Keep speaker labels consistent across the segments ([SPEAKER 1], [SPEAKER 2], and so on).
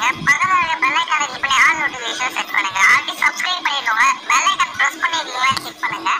[SPEAKER 1] பக்கத்துல இருக்க பெல் ஐகானை கிளிக் பண்ணி ஆல் நோட்டிஃபிகேஷன் செட் பண்ணுங்க ஆல்ரெடி சப்ஸ்கிரைப் பண்ணிக்கோங்க பெல் ஐகான் பிரஸ் பண்ணி இல்லையா கிளிக் பண்ணுங்க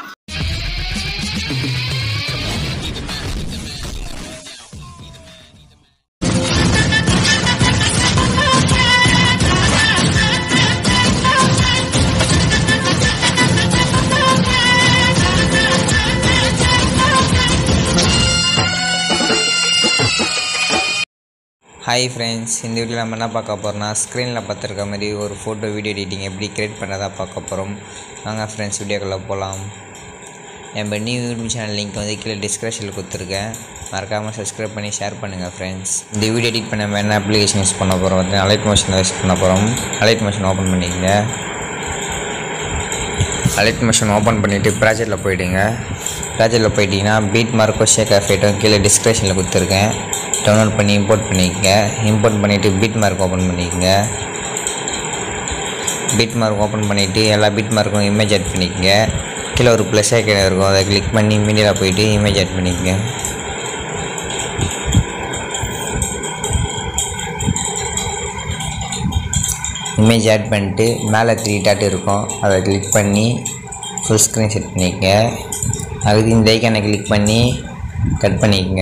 [SPEAKER 2] ஹாய் ஃப்ரெண்ட்ஸ் இந்த வீடியோவில் நம்ம என்ன பார்க்க போகிறோம்னா ஸ்க்ரீனில் பார்த்துருக்க மாதிரி ஒரு ஃபோட்டோ வீடியோ எடிட்டிங் எப்படி கிரியேட் பண்ணதா பார்க்க போகிறோம் வாங்க ஃப்ரெண்ட்ஸ் வீடியோக்குள்ளே போகலாம் நம்ம நியூ யூடியூப் சேனல் லிங்க் வந்து கீழே டிஸ்கிரிப்ஷனில் கொடுத்துருக்கேன் மறக்காமல் சப்ஸ்கிரைப் பண்ணி ஷேர் பண்ணுங்கள் ஃப்ரெண்ட்ஸ் இந்த வீடியோ எடிட் பண்ண நம்ம என்ன அப்ளிகேஷன் யூஸ் பண்ண போகிறோம் வந்து அலைட் மோஷன் யூஸ் பண்ண போகிறோம் அலைட் மோஷன் ஓப்பன் பண்ணிக்கங்க அலைட் மோஷன் ஓப்பன் பண்ணிவிட்டு ப்ராஜெக்டில் போயிடுங்க ப்ராஜெக்டில் போயிட்டீங்கன்னா பீட் மார்க்கோ ஷேக் எஃபெக்ட்டும் கீழே டிஸ்கிரிப்ஷனில் கொடுத்துருக்கேன் டவுன்லோட் பண்ணி இம்போர்ட் பண்ணிக்கங்க இம்போர்ட் பண்ணிவிட்டு பீட் மார்க் ஓப்பன் பண்ணிக்கங்க பீட் மார்க் ஓப்பன் பண்ணிவிட்டு எல்லா பீட் மார்க்கும் இமேஜ் ஆட் பண்ணிக்கங்க கீழே ஒரு ப்ளஸ் ஐக்கன் இருக்கும் அதை கிளிக் பண்ணி மீடியாவில் போயிட்டு இமேஜ் ஆட் பண்ணிக்கங்க இமேஜ் ஆட் பண்ணிட்டு மேலே த்ரீ டாட் இருக்கும் அதை கிளிக் பண்ணி ஃபுல் ஸ்க்ரீன் செட் பண்ணிக்கங்க அதுக்கு இந்த ஐக்கனை கிளிக் பண்ணி கட் பண்ணிக்கங்க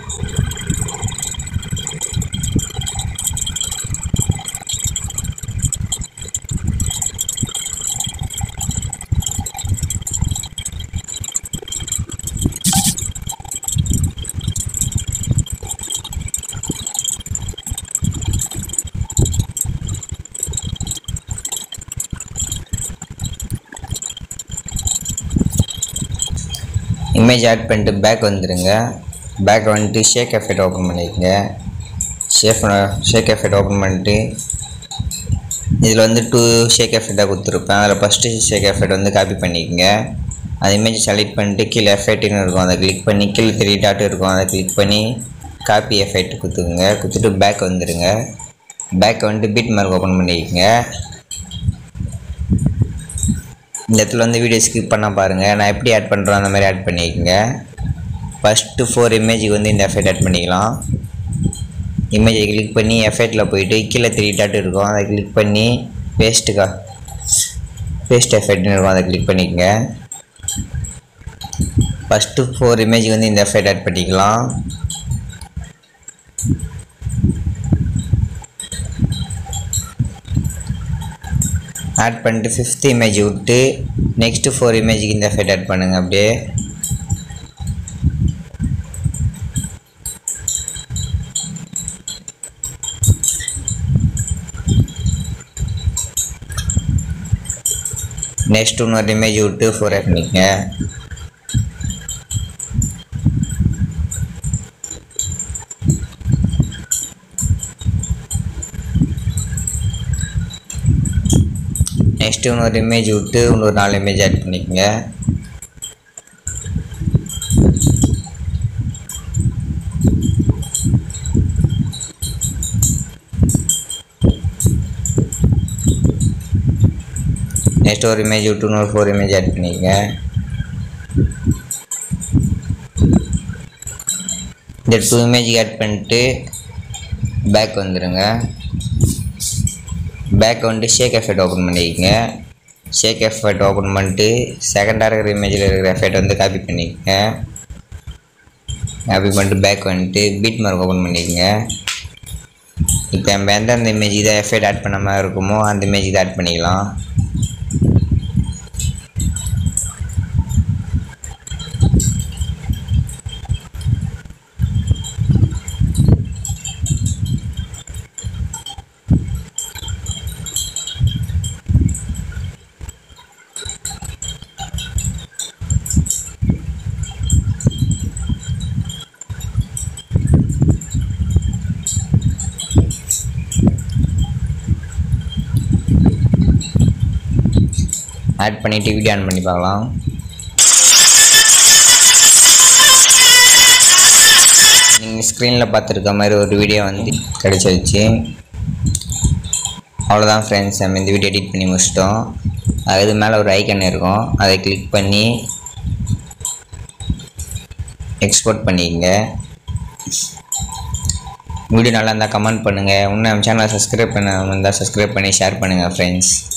[SPEAKER 2] இமேஜ் ஆட் பண்ணிட்டு பேக் வந்துடுங்க பேக் வந்துட்டு ஷேக் எஃபெக்ட் ஓப்பன் பண்ணிக்கங்க ஷேஃப் ஷேக் எஃபெக்ட் ஓப்பன் பண்ணிட்டு இதில் வந்து டூ ஷேக் எஃபெக்டாக கொடுத்துருப்பேன் அதில் ஃபஸ்ட்டு ஷேக் எஃபெக்ட் வந்து காப்பி பண்ணிக்கங்க அந்த இமேஜ் செலக்ட் பண்ணிட்டு கீழே எஃபெக்ட்னு இருக்கும் அதை கிளிக் பண்ணி கீழே த்ரீ டாட் இருக்கும் அதை கிளிக் பண்ணி காப்பி எஃபெக்ட் கொடுத்துக்குங்க கொடுத்துட்டு பேக் வந்துடுங்க பேக் வந்துட்டு பீட் மார்க் ஓப்பன் பண்ணிக்கங்க இந்த இடத்துல வந்து வீடியோ ஸ்கிப் பண்ண பாருங்கள் நான் எப்படி ஆட் பண்ணுறோம் அந்த மாதிரி ஆட் பண்ணிக்கோங்க ஃபஸ்ட்டு ஃபோர் இமேஜுக்கு வந்து இந்த எஃபெக்ட் ஆட் பண்ணிக்கலாம் இமேஜை கிளிக் பண்ணி எஃபெக்டில் போயிட்டு கீழே த்ரீ டாட் இருக்கும் அதை கிளிக் பண்ணி பேஸ்ட்டுக்கா பேஸ்ட் எஃபெக்ட்னு இருக்கும் அதை கிளிக் பண்ணிக்கங்க ஃபஸ்ட்டு ஃபோர் இமேஜுக்கு வந்து இந்த எஃபெக்ட் ஆட் பண்ணிக்கலாம் ஆட் பண்ணிட்டு ஃபிஃப்த் இமேஜ் விட்டு நெக்ஸ்ட்டு ஃபோர் இமேஜுக்கு இந்த எஃபெக்ட் ஆட் பண்ணுங்கள் அப்படியே நெக்ஸ்ட் இன்னொரு இமேஜ் விட்டு ஃபோர் ஆட் பண்ணிக்கங்க நெக்ஸ்ட்டு இன்னொரு இமேஜ் விட்டு இன்னொரு நாலு இமேஜ் ஆட் பண்ணிக்கோங்க நெக்ஸ்ட் ஒரு இமேஜ் விட்டு இன்னொரு ஃபோர் இமேஜ் ஆட் பண்ணிக்கங்க இந்த டூ இமேஜ் ஆட் பண்ணிட்டு பேக் வந்துடுங்க பேக் வந்துட்டு ஷேக் எஃபெக்ட் ஓப்பன் பண்ணிக்கங்க ஷேக் எஃபெக்ட் ஓப்பன் பண்ணிட்டு செகண்டாக இருக்கிற இமேஜில் இருக்கிற எஃபெக்ட் வந்து காப்பி பண்ணிக்கங்க காப்பி பண்ணிட்டு பேக் வந்துட்டு பீட் மார்க் ஓப்பன் பண்ணிக்கங்க இப்போ நம்ம எந்தெந்த இமேஜ் இதை எஃபெக்ட் ஆட் பண்ண மாதிரி இருக்குமோ அந்த இமேஜ் இதை ஆட் பண்ணிக்கலாம் ஆட் பண்ணிவிட்டு வீடியோ ஆன் பண்ணி பார்க்கலாம் நீங்கள் ஸ்க்ரீனில் பார்த்துருக்க மாதிரி ஒரு வீடியோ வந்து கிடச்சிருச்சு அவ்வளோதான் ஃப்ரெண்ட்ஸ் நம்ம இந்த வீடியோ எடிட் பண்ணி முடிச்சிட்டோம் அது மேலே ஒரு ஐக்கன் இருக்கும் அதை கிளிக் பண்ணி எக்ஸ்போர்ட் பண்ணிக்கங்க வீடியோ நல்லா இருந்தால் கமெண்ட் பண்ணுங்கள் இன்னும் நம்ம சேனலை சப்ஸ்கிரைப் பண்ண இருந்தால் சப்ஸ்கிரைப் பண்ணி ஷேர் பண்ணுங்கள் ஃப்ரெண்ட்ஸ்